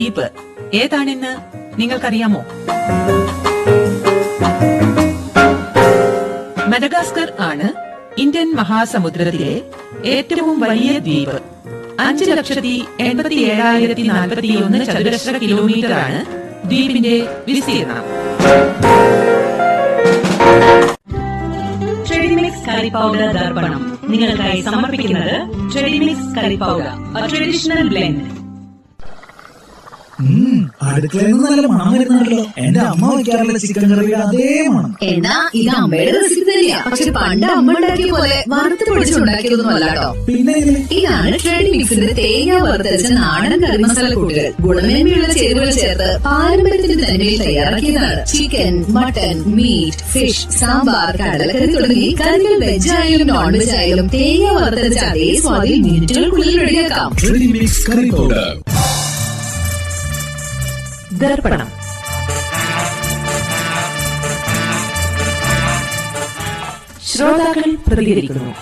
ദ്വീപ് ഏതാണെന്ന് നിങ്ങൾക്കറിയാമോ മഡഗാസ്കർ ആണ് ഇന്ത്യൻ മഹാസമുദ്രത്തിലെ ഏറ്റവും വലിയ ദ്വീപ് അഞ്ച് ലക്ഷത്തി എൺപത്തി ഏഴായിരത്തി നാൽപ്പത്തി ഒന്ന് ചതുരശ്ര കിലോമീറ്റർ ആണ് ദ്വീപിന്റെ വിസ്തീർണം ട്രെഡിമിക്സ് കറി പൗഡർ ദർപ്പണം നിങ്ങൾക്കായി സമർപ്പിക്കുന്നത് ട്രെഡിമിക്സ് കറി പൗഡർ ട്രഡീഷണൽ ബ്ലെൻഡ് ഉം, അടുക്കളയിൽ നിന്ന് നല്ല മണം വരുന്നുണ്ടല്ലോ എന്റെ അമ്മ വയ്ക്കാറുള്ള ചിക്കൻ കറിയുടെ അതേ മണം എന്നാ ഇത് അമ്മയുടെ റെസിപ്പി തന്നെയാ പക്ഷെ പണ്ട് അമ്മ ഉണ്ടാക്കിയ പോലെ വറുത്ത് പൊടിച്ചുണ്ടാക്കിയതൊന്നും അല്ലാട്ടോ പിന്നെ എങ്ങനെ? ഇതാണ് ട്രെഡ് മിക്സിന്റെ തേങ്ങ വറുത്തരച്ച നാടൻ കറി മസാല കൂട്ടുകൾ ഗുണമേന്മയുള്ള ചേരുവകൾ ചേർത്ത് പാരമ്പര്യത്തിന്റെ തനിമയിൽ തയ്യാറാക്കിയതാണ് chicken mutton meat fish sambar കടലക്കറി തുടങ്ങി കറികൾ വെജ് ആയാലും നോൺ വെജ് ആയാലും തേങ്ങ വറുത്തരച്ച അതേ സ്വാദിൽ മിനിറ്റുകൾക്കുള്ളിൽ റെഡിയാക്കാം Ready mix curry powder. ദർപ്പണം ശ്രോതാക്കൾ പ്രതികരിക്കുന്നു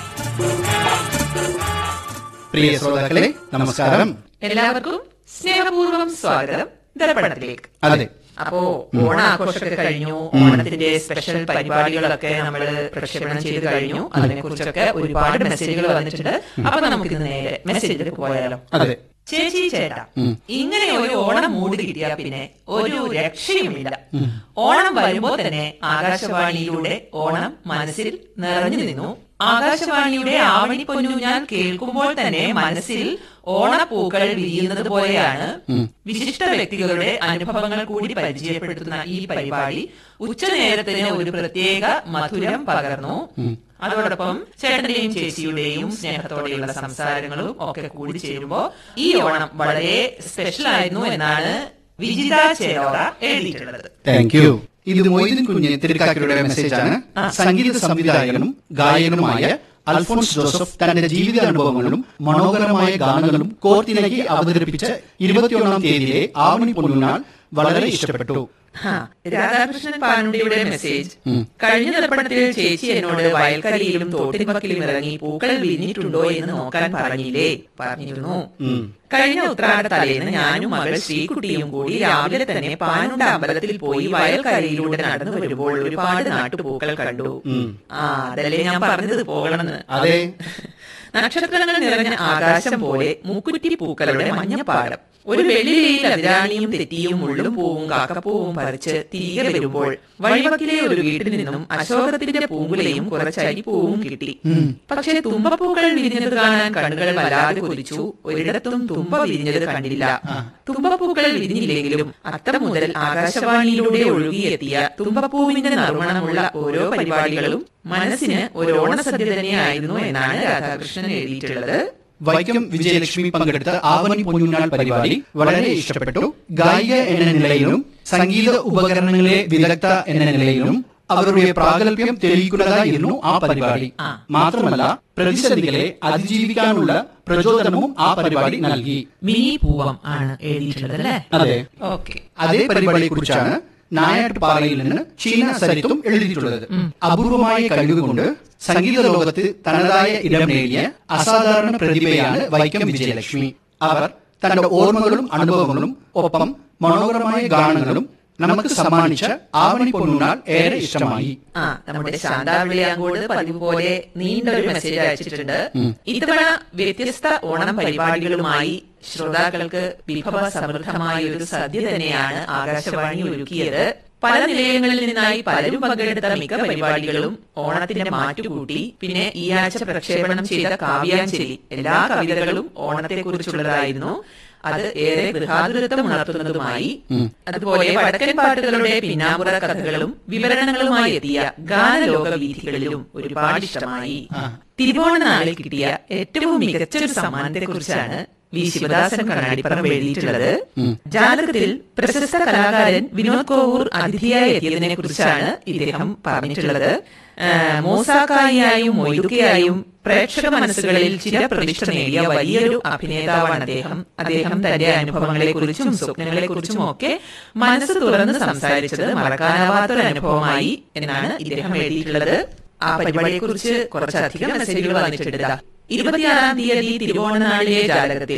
പ്രിയ ശ്രോതാക്കളെ നമസ്കാരം എല്ലാവർക്കും സ്നേഹപൂർവ്വം സ്വാഗതം ദർപ്പണത്തിലേക്ക് അതെ അപ്പോ ഓണാഘോഷമൊക്കെ കഴിഞ്ഞു ഓണത്തിന്റെ സ്പെഷ്യൽ പരിപാടികളൊക്കെ നമ്മൾ പ്രക്ഷേപണം ചെയ്ത് കഴിഞ്ഞു അതിനെ കുറിച്ചൊക്കെ ഒരുപാട് മെസ്സേജുകൾ വന്നിട്ടുണ്ട് അപ്പൊ നമുക്ക് ഇന്ന് നേരെ മെസ്സേജിലേക്ക് പോയാലോ അതെ ചേച്ചി ചേട്ടാ ഇങ്ങനെ ഒരു ഓണം മൂട് കിട്ടിയാ പിന്നെ ഒരു രക്ഷയുമില്ല ഓണം വരുമ്പോ തന്നെ ആകാശവാണിയിലൂടെ ഓണം മനസ്സിൽ നിറഞ്ഞു നിന്നു ആകാശവാണിയുടെ ആവണി പൊന്നുഞ്ഞാൽ കേൾക്കുമ്പോൾ തന്നെ മനസ്സിൽ ഓണപ്പൂക്കൾ വിരിയുന്നത് പോലെയാണ് വിശിഷ്ട വ്യക്തികളുടെ അനുഭവങ്ങൾ കൂടി പരിചയപ്പെടുത്തുന്ന ഈ പരിപാടി ഉച്ചനേരത്തിന് ഒരു പ്രത്യേക മധുരം പകർന്നു അതോടൊപ്പം ചേട്ടന്റെയും ചേച്ചിയുടെയും സ്നേഹത്തോടെയുള്ള സംസാരങ്ങളും ഒക്കെ കൂടി ചേരുമ്പോ ഈ ഓണം വളരെ സ്പെഷ്യൽ ആയിരുന്നു എന്നാണ് വിജിത ചേരോറ എഴുതിയിട്ടുള്ളത് താങ്ക് യു ഇത് മൊയ്തീൻ കുഞ്ഞ് തിരുക്കാക്കരുടെ മെസ്സേജാണ് സംഗീത സംവിധായകനും ഗായകനുമായ അൽഫോൺസ് ജോസഫ് തന്റെ ജീവിതാനുഭവങ്ങളും മനോഹരമായ ഗാനങ്ങളും കോർത്തിണക്കി അവതരിപ്പിച്ച ഇരുപത്തിയൊന്നാം തീയതിയിലെ ആവണി പൊന്നുനാൾ വളരെ ഇഷ്ടപ്പെട്ടു ഹാ, രാധാകൃഷ്ണൻ പാനുണ്ടിയുടെ മെസ്സേജ് കഴിഞ്ഞ ദർപ്പണത്തിൽ ചേച്ചി എന്നോട് വയൽക്കരയിലും തോട്ടിൻപക്കിലും ഇറങ്ങി പൂക്കൾ വിരിഞ്ഞിട്ടുണ്ടോ എന്ന് നോക്കാൻ പറഞ്ഞില്ലേ പറഞ്ഞിരുന്നു കഴിഞ്ഞ ഉത്രാട തലേന്ന് ഞാനും മകൾ ശ്രീകുട്ടിയും കൂടി രാവിലെ തന്നെ പാനുണ്ട അമ്പലത്തിൽ പോയി വയൽക്കരയിലൂടെ നടന്നു വരുമ്പോൾ ഒരുപാട് നാട്ടുപൂക്കൾ കണ്ടു ആ അതല്ലേ ഞാൻ പറഞ്ഞത് പോകണമെന്ന് അതെ നക്ഷത്രങ്ങൾ നിറഞ്ഞ ആകാശം പോലെ മൂക്കുറ്റി പൂക്കളുടെ മഞ്ഞപ്പാടം ഒരു വെള്ളിലയിൽ അതിരാണിയും തെറ്റിയും മുള്ളും പൂവും കാക്കപ്പൂവും പറിച്ച് തിരികെ വരുമ്പോൾ വഴിവക്കിലെ ഒരു വീട്ടിൽ നിന്നും അശോകത്തിന്റെ പൂങ്കുലയും കുറച്ച് അരിപ്പൂവും കിട്ടി പക്ഷേ തുമ്പപ്പൂക്കൾ വിരിഞ്ഞത് കാണാൻ കണ്ണുകൾ വല്ലാതെ കൊതിച്ചു ഒരിടത്തും തുമ്പ വിരിഞ്ഞത് കണ്ടില്ല തുമ്പപ്പൂക്കൾ വിരിഞ്ഞില്ലെങ്കിലും അത്തം മുതൽ ആകാശവാണിയിലൂടെ ഒഴുകിയെത്തിയ തുമ്പപ്പൂവിന്റെ നറുമണമുള്ള ഓരോ പരിപാടികളും മനസ്സിന് ഒരു ഓണസദ്യ തന്നെയായിരുന്നു എന്നാണ് രാധാകൃഷ്ണൻ എഴുതിയിട്ടുള്ളത് വൈക്കം വിജയലക്ഷ്മി പങ്കെടുത്ത ആവണി പൊന്നുനാൾ പരിപാടി വളരെ ഇഷ്ടപ്പെട്ടു ഗായിക എന്ന നിലയിലും സംഗീത ഉപകരണങ്ങളിലെ വിദഗ്ധ എന്ന നിലയിലും അവരുടെ പ്രാഗൽഭ്യം തെളിയിക്കുന്നതായിരുന്നു ആ പരിപാടി മാത്രമല്ല പ്രതിസന്ധികളെ അതിജീവിക്കാനുള്ള പ്രചോദനവും ആ പരിപാടി നൽകി മിനി പൂവം ആണ് എഴുതിയിട്ടുള്ളത് അല്ലേ അതെ ഓക്കെ അതേ പരിപാടിയെ കുറിച്ചാണ് നായാട്ടുപാറയിൽ നിന്ന് ചീന സരിത്തും എഴുതിയിട്ടുള്ളത് അപൂർവമായ കഴിവുകൊണ്ട് സംഗീത ലോകത്ത് തനതായ ഇടം നേടിയ അസാധാരണ പ്രതിഭയാണ് വൈക്കം വിജയലക്ഷ്മി അവർ തന്റെ ഓർമ്മകളും അനുഭവങ്ങളും ഒപ്പം മനോഹരമായ ഗാനങ്ങളും നമുക്ക് സമ്മാനിച്ച ആവണി പൊന്നുനാൾ ഏറെ ഇഷ്ടമായി ആ നമ്മുടെ ശാന്താവിളിയാങ്കോട് പതിവ് പോലെ നീണ്ട ഒരു മെസ്സേജ് അയച്ചിട്ടുണ്ട് ഇത്തവണ വ്യത്യസ്ത ഓണം പരിപാടികളുമായി ശ്രോതാക്കൾക്ക് വിഭവ സമൃദ്ധമായ ഒരു സദ്യ തന്നെയാണ് ആകാശവാണി ഒരുക്കിയത് പല നിലയങ്ങളിൽ നിന്നായി പലരും പങ്കെടുത്ത മിക്ക പരിപാടികളും ഓണത്തിന്റെ മാറ്റുകൂട്ടി പിന്നെ ഈ ആഴ്ച പ്രക്ഷേപണം ചെയ്ത കാവ്യാഞ്ജലി എല്ലാ കവിതകളും ഓണത്തെക്കുറിച്ചുള്ളതായിരുന്നു അത് ഏറെ ഗൃഹാതുരത്വം ഉണർത്തുന്നതുമായി അതുപോലെ വടക്കൻ പാട്ടുകളുടെ പിന്നാമ്പുറ കഥകളും വിവരണങ്ങളുമായി എത്തിയ ഗാനലോക വീഥികളിലും ഒരുപാട് ഇഷ്ടമായി തിരുവോണ നാളിൽ കിട്ടിയ ഏറ്റവും മികച്ച ഒരു സമ്മാനത്തെക്കുറിച്ചാണ് വി ശിവദാസൻ കണ്ണാടിപ്പറമ്പ് എഴുതിയിട്ടുള്ളത് ജാതകത്തിൽ പ്രശസ്ത കലാകാരൻ വിനോദ് കോവൂർ അതിഥിയായി എത്തിയതിനെ കുറിച്ചാണ് ഇദ്ദേഹം പറഞ്ഞിട്ടുള്ളത് ആ, മോസാക്കായിയായും മൊയ്തുക്കയായും പ്രേക്ഷക മനസ്സുകളിൽ ചിരപ്രതിഷ്ഠ നേടിയ വലിയൊരു അഭിനേതാവാണ് അദ്ദേഹം അദ്ദേഹം തന്റെ അനുഭവങ്ങളെ കുറിച്ചും സ്വപ്നങ്ങളെ കുറിച്ചും ഒക്കെ മനസ്സ് തുറന്ന് സംസാരിച്ചത് മറക്കാനാവാത്തൊരു അനുഭവമായി എന്നാണ് ഇദ്ദേഹം എഴുതിയിട്ടുള്ളത് ആ പരിപാടിയെ കുറിച്ച് കുറച്ചധികം മെസ്സേജുകൾ വന്നിട്ടുണ്ട് ഇരുപത്തിയാറാം തീയതി തിരുവോണനാളിലെ ജാലകത്തിൽ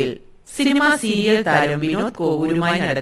സിനിമാ സീരിയൽ താരം വിനോദ് കോവൂരുമായി നടത്തിയ